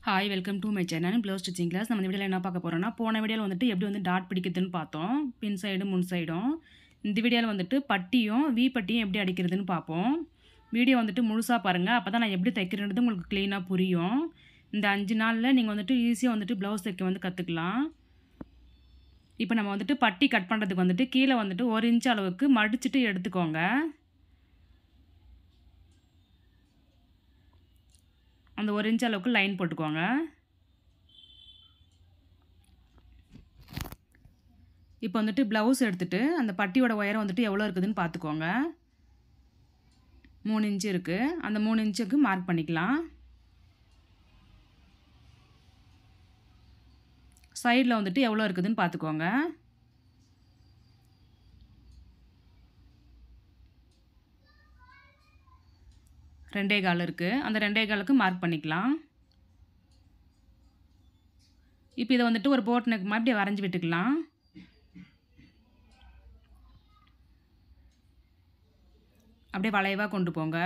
hi welcome to my channel blouse stitching class நம்ம இந்த வீடியோவில் என்ன பார்க்க போகிறோம்னா போன வீடியோவில் வந்துட்டு எப்படி வந்து டாட் பிடிக்கிறதுன்னு பார்த்தோம் பின் சைடும் முன் சைடும் இந்த வீடியோவில் வந்துட்டு பட்டியும் வி பட்டியும் எப்படி அடிக்கிறதுன்னு பார்ப்போம் வீடியோ வந்துட்டு முழுசாக பாருங்கள் அப்போ தான் நான் எப்படி தைக்கிறேன்றது உங்களுக்கு க்ளீனாக புரியும் இந்த அஞ்சு நாளில் நீங்கள் வந்துட்டு ஈஸியாக வந்துட்டு ப்ளவுஸ் தைக்க வந்து கற்றுக்கலாம் இப்போ நம்ம வந்துட்டு பட்டி கட் பண்ணுறதுக்கு வந்துட்டு கீழே வந்துட்டு ஒரு இன்ச் அளவுக்கு மடிச்சுட்டு எடுத்துக்கோங்க அந்த ஒரு இன்ச் அளவுக்கு லைன் போட்டுக்கோங்க இப்போ வந்துட்டு ப்ளவுஸ் எடுத்துகிட்டு அந்த பட்டியோட உயரம் வந்துட்டு எவ்வளோ இருக்குதுன்னு பார்த்துக்கோங்க மூணு இன்ச்சு இருக்குது அந்த மூணு இன்ச்சுக்கு மார்க் பண்ணிக்கலாம் சைடில் வந்துட்டு எவ்வளோ இருக்குதுன்னு பார்த்துக்கோங்க ரெண்டே கால் இருக்குது அந்த ரெண்டே காலுக்கு மார்க் பண்ணிக்கலாம் இப்போ இதை வந்துட்டு ஒரு போட் நெக் மாதிரி அப்படியே வரைஞ்சி விட்டுக்கலாம் அப்படியே வளைவாக கொண்டு போங்க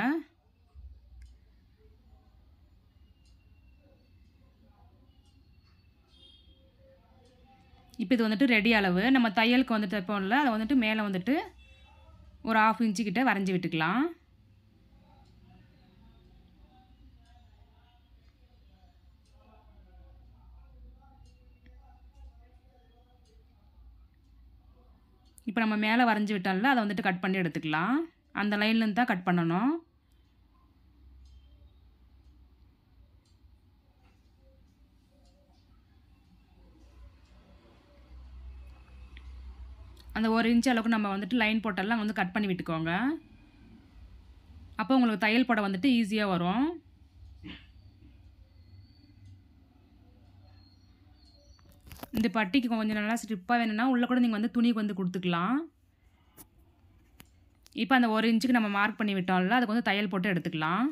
இப்போ இது வந்துட்டு ரெடி அளவு நம்ம தையலுக்கு வந்துட்டு தைப்போம்ல அதை வந்துட்டு மேலே வந்துட்டு ஒரு ஆஃப் இன்ச்சு கிட்ட வரைஞ்சி விட்டுக்கலாம் இப்போ நம்ம மேலே வரைஞ்சி விட்டோம்ல அதை வந்துட்டு கட் பண்ணி எடுத்துக்கலாம் அந்த லைன்லேருந்து தான் கட் பண்ணணும் அந்த ஒரு இன்ச் அளவுக்கு நம்ம வந்துட்டு லைன் போட்டெல்லாம் வந்து கட் பண்ணி விட்டுக்கோங்க அப்போ உங்களுக்கு தையல் படம் வந்துட்டு ஈஸியாக வரும் இந்த பட்டிக்கு கொஞ்சம் நல்லா ஸ்ட்ரிப்பாக வேணும்னா உள்ளே கூட நீங்கள் வந்து துணிக்கு வந்து கொடுத்துக்கலாம் இப்போ அந்த ஒரு இன்ச்சுக்கு நம்ம மார்க் பண்ணி விட்டோம்ல அதுக்கு வந்து தையல் போட்டு எடுத்துக்கலாம்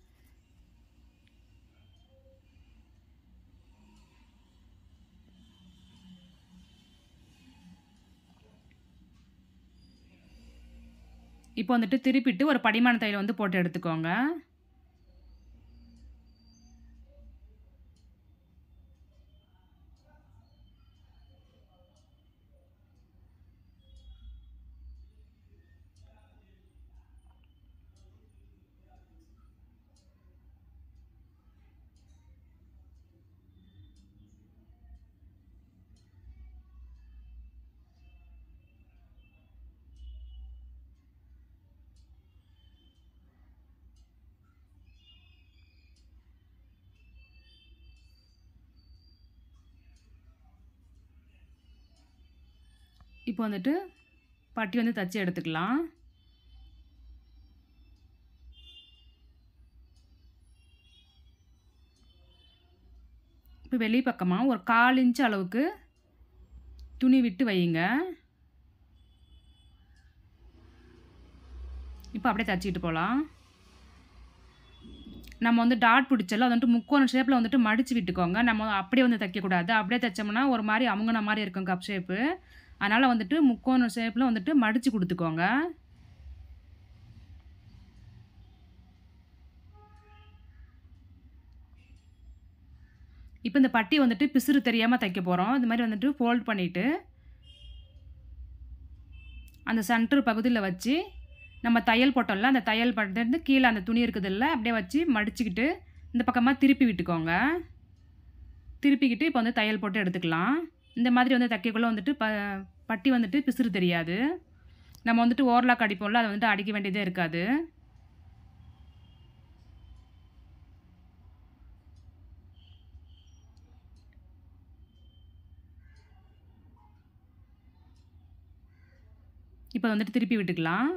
இப்போ வந்துட்டு திருப்பிட்டு ஒரு படிமான தையல் வந்து போட்டு எடுத்துக்கோங்க இப்போ வந்துட்டு பட்டி வந்து தச்சு எடுத்துக்கலாம் இப்போ வெளி பக்கமாக ஒரு கால் இன்ச் அளவுக்கு துணி விட்டு வையுங்க இப்போ அப்படியே தச்சிக்கிட்டு போகலாம் நம்ம வந்து டாட் பிடிச்சல அது வந்துட்டு முக்கோண ஷேப்பில் வந்துட்டு மடித்து விட்டுக்கோங்க நம்ம அப்படியே வந்து தைக்கக்கூடாது அப்படியே தைச்சோம்னா ஒரு மாதிரி அமுங்கின மாதிரி இருக்கும் கப் ஷேப்பு அதனால் வந்துட்டு முக்கோண ஷேப்பில் வந்துட்டு மடித்து கொடுத்துக்கோங்க இப்போ இந்த பட்டி வந்துட்டு பிசுறு தெரியாமல் தைக்க போகிறோம் இந்த மாதிரி வந்துட்டு ஃபோல்ட் பண்ணிவிட்டு அந்த சென்டர் பகுதியில் வச்சு நம்ம தையல் போட்டோம்ல அந்த தையல் பண்ணிட்டு கீழே அந்த துணி இருக்குதுல்ல அப்படியே வச்சு மடிச்சுக்கிட்டு இந்த பக்கமாக திருப்பி விட்டுக்கோங்க திருப்பிக்கிட்டு இப்போ வந்து தையல் போட்டு எடுத்துக்கலாம் இந்த மாதிரி வந்து தைக்கக்குள்ளே வந்துட்டு ப பட்டி வந்துட்டு பிசுறு தெரியாது நம்ம வந்துட்டு ஓவர்லாக் அடிப்போம்ல அதை வந்துட்டு அடிக்க வேண்டியதே இருக்காது இப்போ வந்துட்டு திருப்பி விட்டுக்கலாம்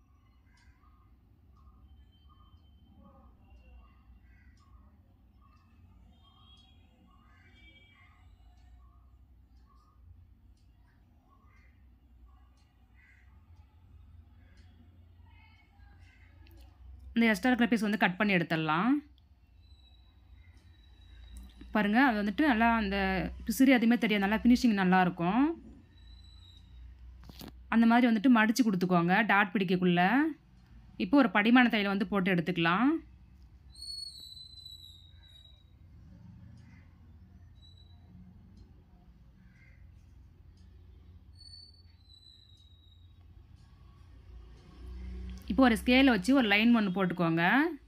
இந்த எக்ஸ்ட்ரா இருக்கிற பீஸ் வந்து கட் பண்ணி எடுத்துடலாம் பாருங்கள் அது வந்துட்டு நல்லா அந்த பிசிறி எதுவுமே தெரியாது நல்லா ஃபினிஷிங் நல்லாயிருக்கும் அந்த மாதிரி வந்துட்டு மடித்து கொடுத்துக்கோங்க டாட் பிடிக்கக்குள்ளே இப்போ ஒரு படிமான தையல் வந்து போட்டு எடுத்துக்கலாம் இப்போ ஒரு ஸ்கேலை வச்சு ஒரு லைன் ஒன்று போட்டுக்கோங்க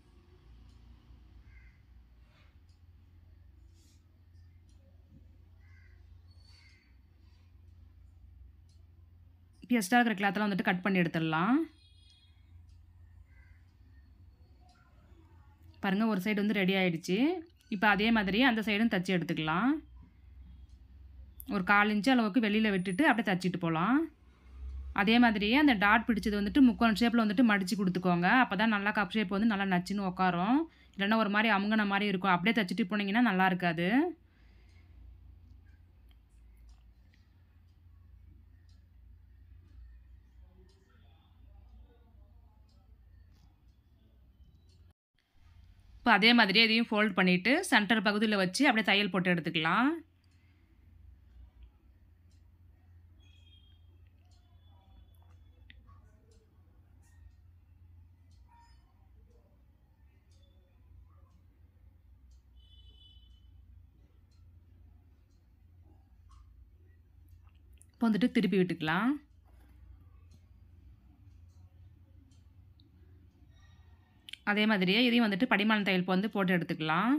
இப்போ எக்ஸ்ட்ரா இருக்கிற கிளாத்தெல்லாம் வந்துட்டு கட் பண்ணி எடுத்துடலாம் பாருங்கள் ஒரு சைடு வந்து ரெடி ஆயிடுச்சு இப்போ அதே மாதிரி அந்த சைடும் தச்சு எடுத்துக்கலாம் ஒரு கால் இன்ச்சு அளவுக்கு வெளியில் விட்டுட்டு அப்படியே தச்சிட்டு போகலாம் அதே மாதிரியே அந்த டாட் பிடிச்சது வந்துட்டு முக்கோண ஷேப்பில் வந்துட்டு மடித்து கொடுத்துக்கோங்க அப்போ தான் நல்லா கப் ஷேப் வந்து நல்லா நச்சுன்னு உட்காரும் இல்லைன்னா ஒரு மாதிரி அமுங்கின மாதிரி இருக்கும் அப்படியே தச்சுட்டு போனீங்கன்னா நல்லா இருக்காது இப்போ அதே மாதிரியே இதையும் ஃபோல்ட் பண்ணிவிட்டு சென்டர் பகுதியில் வச்சு அப்படியே தையல் போட்டு எடுத்துக்கலாம் இப்போ வந்துட்டு திருப்பி விட்டுக்கலாம் அதே மாதிரியே இதையும் வந்துட்டு படிமான தையல் வந்து போட்டு எடுத்துக்கலாம்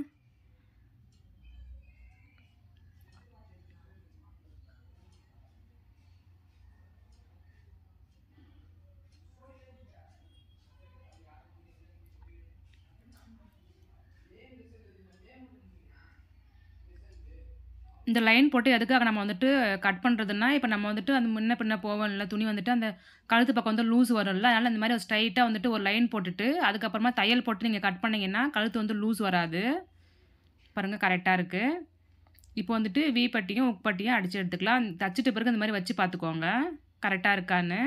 இந்த லைன் போட்டு எதுக்காக நம்ம வந்துட்டு கட் பண்ணுறதுன்னா இப்போ நம்ம வந்துட்டு அந்த முன்ன பின்ன போவோம்ல துணி வந்துட்டு அந்த கழுத்து பக்கம் வந்து லூஸ் வரும்ல அதனால் இந்த மாதிரி ஒரு ஸ்ட்ரைட்டாக வந்துட்டு ஒரு லைன் போட்டுட்டு அதுக்கப்புறமா தையல் போட்டு நீங்கள் கட் பண்ணிங்கன்னா கழுத்து வந்து லூஸ் வராது பாருங்கள் கரெக்டாக இருக்குது இப்போ வந்துட்டு வி பட்டியும் உக் பட்டியும் அடித்து எடுத்துக்கலாம் தச்சுட்டு பிறகு இந்த மாதிரி வச்சு பார்த்துக்கோங்க கரெக்டாக இருக்கான்னு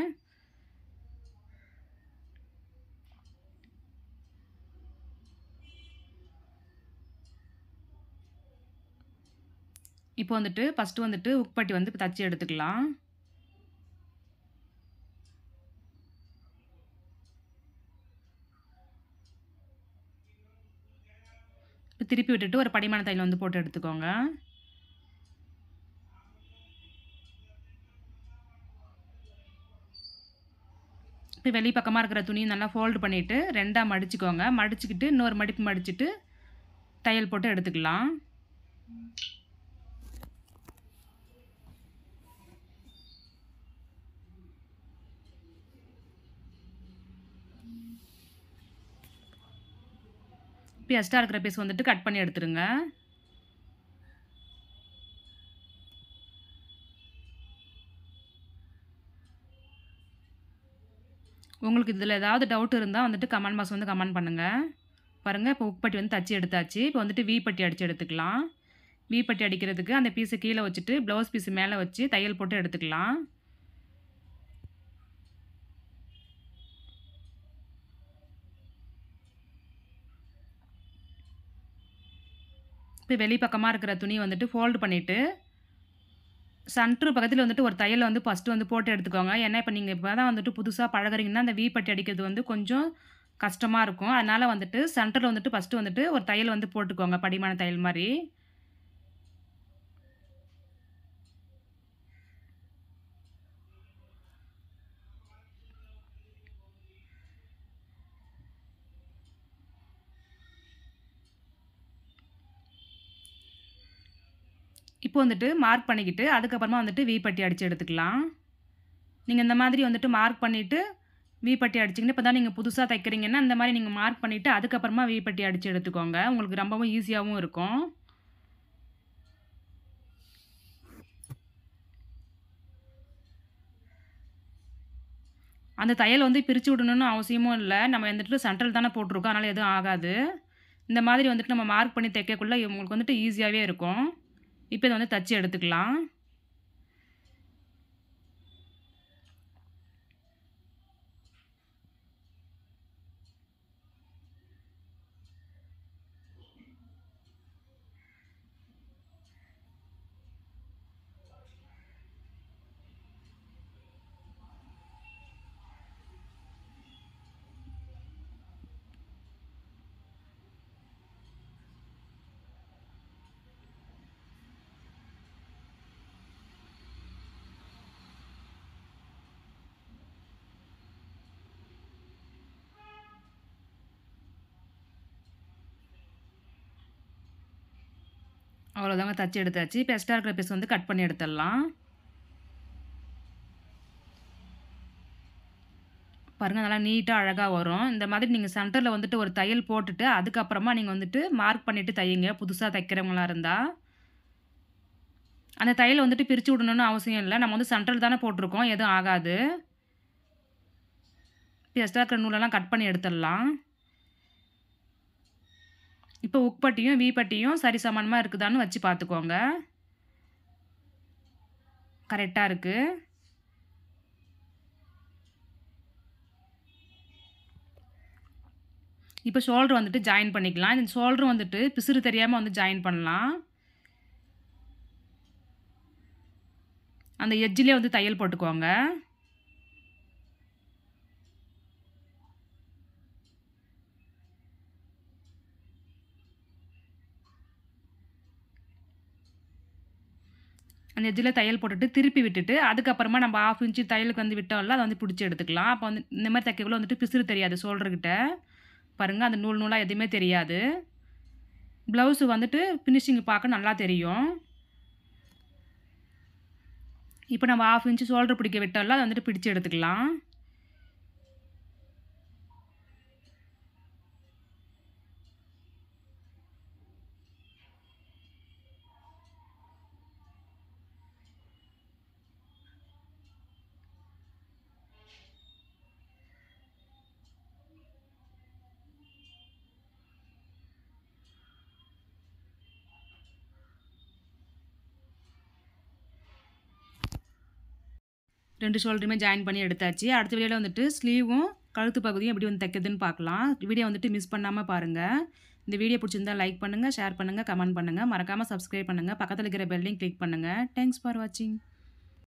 இப்போ வந்துட்டு ஃபஸ்ட்டு வந்துட்டு உக்பட்டி வந்து இப்போ தச்சு எடுத்துக்கலாம் இப்போ திருப்பி விட்டுட்டு ஒரு படிமான தையல் வந்து போட்டு எடுத்துக்கோங்க இப்போ வெளி பக்கமாக இருக்கிற துணியை நல்லா ஃபோல்டு பண்ணிவிட்டு ரெண்டாக மடிச்சுக்கோங்க மடிச்சுக்கிட்டு இன்னொரு மடிப்பு மடிச்சுட்டு தையல் போட்டு எடுத்துக்கலாம் இப்போ எக்ஸ்ட்ரா இருக்கிற பீஸ் வந்துட்டு கட் பண்ணி எடுத்துருங்க உங்களுக்கு இதில் ஏதாவது டவுட் இருந்தால் வந்துட்டு கமெண்ட் பாக்ஸ் வந்து கமெண்ட் பண்ணுங்கள் பாருங்கள் இப்போ உப்பட்டி வந்து தச்சு எடுத்தாச்சு இப்போ வந்துட்டு வி பட்டி அடித்து எடுத்துக்கலாம் வி பட்டி அடிக்கிறதுக்கு அந்த பீஸை கீழே வச்சுட்டு ப்ளவுஸ் பீஸ் மேலே வச்சு தையல் போட்டு எடுத்துக்கலாம் இப்போ வெளி பக்கமாக இருக்கிற துணி வந்துட்டு ஃபோல்டு பண்ணிவிட்டு சன்ட்ரு பக்கத்தில் வந்துட்டு ஒரு தையல் வந்து ஃபஸ்ட்டு வந்து போட்டு எடுத்துக்கோங்க ஏன்னா இப்போ நீங்கள் இப்போ தான் வந்துட்டு புதுசாக பழகுறீங்கன்னா அந்த வீப்பட்டி அடிக்கிறது வந்து கொஞ்சம் கஷ்டமாக இருக்கும் அதனால் வந்துட்டு சென்டரில் வந்துட்டு ஃபஸ்ட்டு வந்துட்டு ஒரு தையல் வந்து போட்டுக்கோங்க படிமான தையல் மாதிரி இப்போ வந்துட்டு மார்க் பண்ணிக்கிட்டு அதுக்கப்புறமா வந்துட்டு வி பட்டி அடித்து எடுத்துக்கலாம் நீங்கள் இந்த மாதிரி வந்துட்டு மார்க் பண்ணிவிட்டு வி பட்டி அடிச்சிங்கன்னா இப்போ தான் நீங்கள் புதுசாக தைக்கிறீங்கன்னா இந்த மாதிரி நீங்கள் மார்க் பண்ணிவிட்டு அதுக்கப்புறமா வி பட்டி அடித்து எடுத்துக்கோங்க உங்களுக்கு ரொம்பவும் ஈஸியாகவும் இருக்கும் அந்த தையல் வந்து பிரித்து விடணும்னு அவசியமும் இல்லை நம்ம வந்துட்டு சென்ட்ரல் தானே போட்டிருக்கோம் அதனால் எதுவும் ஆகாது இந்த மாதிரி வந்துட்டு நம்ம மார்க் பண்ணி தைக்கக்குள்ளே உங்களுக்கு வந்துட்டு ஈஸியாகவே இருக்கும் இப்போ இதை வந்து தச்சு எடுத்துக்கலாம் அவ்வளோதாங்க தச்சு எடுத்தாச்சு இப்போ எக்ஸ்ட்ரா இருக்கிற பீஸ் வந்து கட் பண்ணி எடுத்துடலாம் பாருங்கள் நல்லா நீட்டாக அழகாக வரும் இந்த மாதிரி நீங்கள் சென்டரில் வந்துட்டு ஒரு தையல் போட்டுட்டு அதுக்கப்புறமா நீங்கள் வந்துட்டு மார்க் பண்ணிவிட்டு தையுங்க புதுசாக தைக்கிறவங்களா இருந்தால் அந்த தையல் வந்துட்டு பிரித்து விடணும்னு அவசியம் இல்லை நம்ம வந்து சென்டரில் தானே போட்டிருக்கோம் எதுவும் ஆகாது இப்போ எக்ஸ்ட்ரா இருக்கிற நூலெல்லாம் கட் பண்ணி எடுத்துடலாம் இப்போ உக்பட்டியும் வீப்பட்டியும் சரி சமானமாக இருக்குதான்னு வச்சு பார்த்துக்கோங்க கரெக்டாக இருக்குது இப்போ ஷோல்டர் வந்துட்டு ஜாயின் பண்ணிக்கலாம் இந்த ஷோல்டர் வந்துட்டு பிசுறு தெரியாமல் வந்து ஜாயின் பண்ணலாம் அந்த எட்ஜிலே வந்து தையல் போட்டுக்கோங்க அந்த எட்ஜில் தையல் போட்டுட்டு திருப்பி விட்டுட்டு அதுக்கப்புறமா நம்ம ஆஃப் இன்ச்சு தையலுக்கு வந்து விட்டோம்ல அதை வந்து பிடிச்சி எடுத்துக்கலாம் அப்போ வந்து இந்த மாதிரி தைக்கக்குள்ள வந்துட்டு பிசுறு தெரியாது ஷோல்டர்கிட்ட பாருங்கள் அந்த நூல் நூலாக எதுவுமே தெரியாது ப்ளவுஸு வந்துட்டு ஃபினிஷிங் பார்க்க நல்லா தெரியும் இப்போ நம்ம ஆஃப் இன்ச்சு ஷோல்டர் பிடிக்க விட்டோம்ல அதை வந்துட்டு பிடிச்சி எடுத்துக்கலாம் ரெண்டு ஷோல்டருமே ஜாயின் பண்ணி எடுத்தாச்சு அடுத்த வீடியோவில் வந்துட்டு ஸ்லீவும் கழுத்து பகுதியும் எப்படி வந்து தைக்கிறதுன்னு பார்க்கலாம் வீடியோ வந்துட்டு மிஸ் பண்ணாமல் பாருங்கள் இந்த வீடியோ பிடிச்சிருந்தா லைக் பண்ணுங்கள் ஷேர் பண்ணுங்கள் கமெண்ட் பண்ணுங்கள் மறக்காமல் சப்ஸ்கிரைப் பண்ணுங்கள் பக்கத்தில் இருக்கிற பெல்லையும் கிளிக் பண்ணுங்கள் தேங்க்ஸ் ஃபார் வாட்சிங்